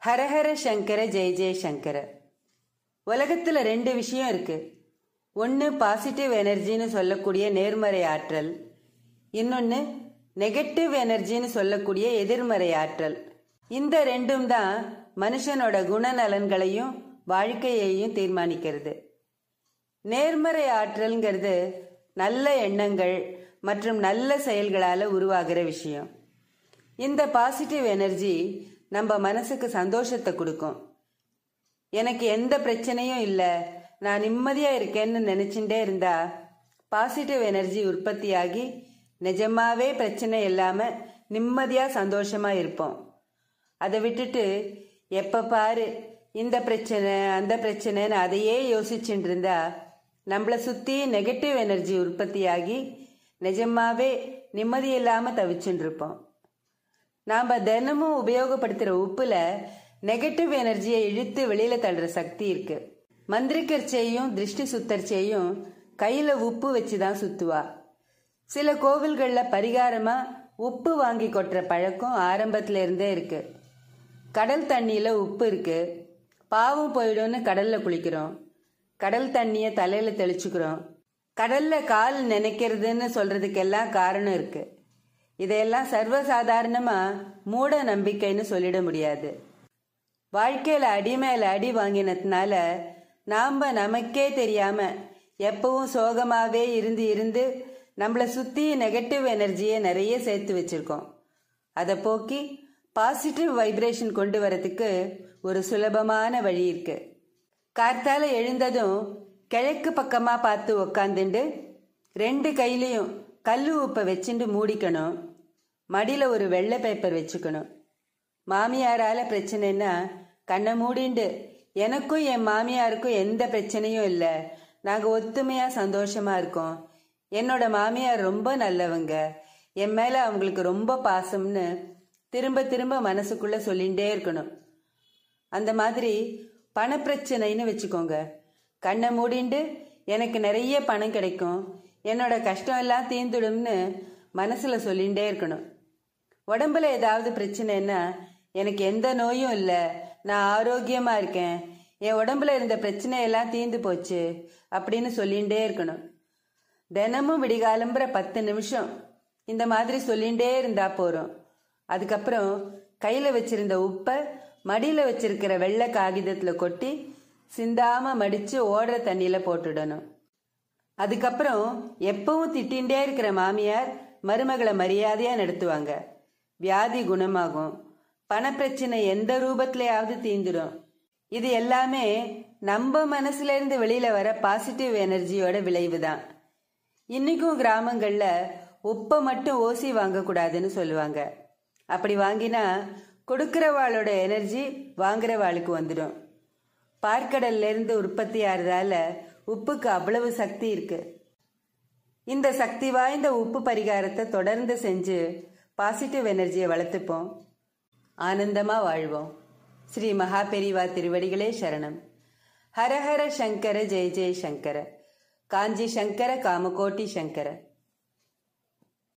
ஹரஹர சங்கர ஜெய ஜெய சங்கர உலகத்தில் ரெண்டு விஷயம் இருக்கு ஒன்று பாசிட்டிவ் எனர்ஜின்னு சொல்லக்கூடிய நேர்மறை ஆற்றல் இன்னொன்று நெகட்டிவ் எனர்ஜின்னு சொல்லக்கூடிய எதிர்மறை ஆற்றல் இந்த ரெண்டும் தான் மனுஷனோட குணநலன்களையும் வாழ்க்கையையும் தீர்மானிக்கிறது நேர்மறை ஆற்றல்ங்கிறது நல்ல எண்ணங்கள் மற்றும் நல்ல செயல்களால் உருவாகிற விஷயம் இந்த பாசிட்டிவ் எனர்ஜி நம்ம மனசுக்கு சந்தோஷத்தை கொடுக்கும் எனக்கு எந்த பிரச்சனையும் இல்லை நான் நிம்மதியாக இருக்கேன்னு நினச்சிட்டே இருந்தா பாசிட்டிவ் எனர்ஜி உற்பத்தியாகி நிஜமாவே பிரச்சனை இல்லாமல் நிம்மதியாக சந்தோஷமாக இருப்போம் அதை விட்டுட்டு எப்போ பாரு இந்த பிரச்சனை அந்த பிரச்சனைன்னு அதையே யோசிச்சுட்டு இருந்தா நம்மளை சுற்றி நெகட்டிவ் எனர்ஜி உற்பத்தியாகி நிஜமாவே நிம்மதி இல்லாமல் தவிச்சுட்டு இருப்போம் நாம் தினமும் உபயோகப்படுத்துகிற உப்பில் நெகட்டிவ் எனர்ஜியை இழுத்து வெளியில் தள்ளுற சக்தி இருக்கு மந்திரிக்கர்ச்சையும் திருஷ்டி சுத்தர்ச்சையும் கையில் உப்பு வச்சு தான் சுத்துவா சில கோவில்களில் பரிகாரமாக உப்பு வாங்கி கொட்டுற பழக்கம் ஆரம்பத்துல இருந்தே இருக்கு கடல் தண்ணியில் உப்பு இருக்கு பாவம் போயிடும்னு கடலில் குளிக்கிறோம் கடல் தண்ணியை தலையில் தெளிச்சுக்கிறோம் கடலில் கால் நினைக்கிறதுன்னு சொல்கிறதுக்கெல்லாம் காரணம் இருக்குது இதையெல்லாம் சர்வசாதாரணமாக மூட நம்பிக்கைன்னு சொல்லிட முடியாது வாழ்க்கையில் அடி மேல அடி வாங்கினதுனால நாம் நமக்கே தெரியாமல் எப்பவும் சோகமாகவே இருந்து இருந்து நம்மளை சுற்றி நெகட்டிவ் எனர்ஜியை நிறைய சேர்த்து வச்சுருக்கோம் அதை போக்கி பாசிட்டிவ் வைப்ரேஷன் கொண்டு வரதுக்கு ஒரு சுலபமான வழி இருக்கு கார்த்தால எழுந்ததும் கிழக்கு பக்கமாக பார்த்து உக்காந்துண்டு ரெண்டு கையிலையும் கல் உப்பை வச்சுட்டு மூடிக்கணும் மடியில் ஒரு வெள்ளை பேப்பர் வச்சுக்கணும் மாமியாரால் பிரச்சனைன்னா கண்ணை மூடிண்டு எனக்கும் என் மாமியாருக்கும் எந்த பிரச்சனையும் இல்லை நாங்கள் ஒத்துமையாக சந்தோஷமாக இருக்கோம் என்னோட மாமியார் ரொம்ப நல்லவங்க என் மேலே அவங்களுக்கு ரொம்ப பாசம்னு திரும்ப திரும்ப மனசுக்குள்ளே சொல்லிகிட்டே இருக்கணும் அந்த மாதிரி பணப்பிரச்சனைன்னு வச்சுக்கோங்க கண்ணை மூடிண்டு எனக்கு நிறைய பணம் கிடைக்கும் என்னோட கஷ்டம் எல்லாம் தீர்ந்துடும்னு மனசில் சொல்லிகிட்டே இருக்கணும் உடம்புல ஏதாவது பிரச்சனைன்னா எனக்கு எந்த நோயும் இல்லை நான் ஆரோக்கியமாக இருக்கேன் என் உடம்புல இருந்த பிரச்சனையெல்லாம் தீர்ந்து போச்சு அப்படின்னு சொல்லிகிட்டே இருக்கணும் தினமும் விடிகாலம்புற பத்து நிமிஷம் இந்த மாதிரி சொல்லிகிட்டே இருந்தா போகிறோம் அதுக்கப்புறம் கையில் வச்சிருந்த உப்பை மடியில் வச்சிருக்கிற வெள்ளை காகிதத்தில் கொட்டி சிந்தாமல் மடித்து ஓடுற தண்ணியில் போட்டுடணும் அதுக்கப்புறம் எப்பவும் திட்டின்ண்டே இருக்கிற மாமியார் மருமகளை மரியாதையாக நடத்துவாங்க வியாதி குணமாகும் பணப்பிரச்சனை எந்த ரூபத்திலையாவது தீந்துடும் இது எல்லாமே நம்ம மனசுல இருந்து வெளியில வர பாசிட்டிவ் எனர்ஜியோட விளைவு தான் இன்னைக்கும் கிராமங்கள்ல உப்பை மட்டும் ஓசி வாங்கக்கூடாதுன்னு சொல்லுவாங்க அப்படி வாங்கினா கொடுக்கிறவாளோட எனர்ஜி வாங்குறவாளுக்கு வந்துடும் பார்க்கடல்ல இருந்து உற்பத்தி ஆறதால உப்புக்கு அவ்வளவு சக்தி இருக்கு இந்த சக்தி வாய்ந்த உப்பு பரிகாரத்தை தொடர்ந்து செஞ்சு பாசிட்டிவ் எனர்ஜியை வளர்த்துப்போம் ஆனந்தமா வாழ்வோம் ஸ்ரீ மகாபெரிவா திருவடிகளே சரணம் ஹரஹர சங்கர ஜெய ஜெய சங்கர காஞ்சி சங்கர காமகோட்டி சங்கர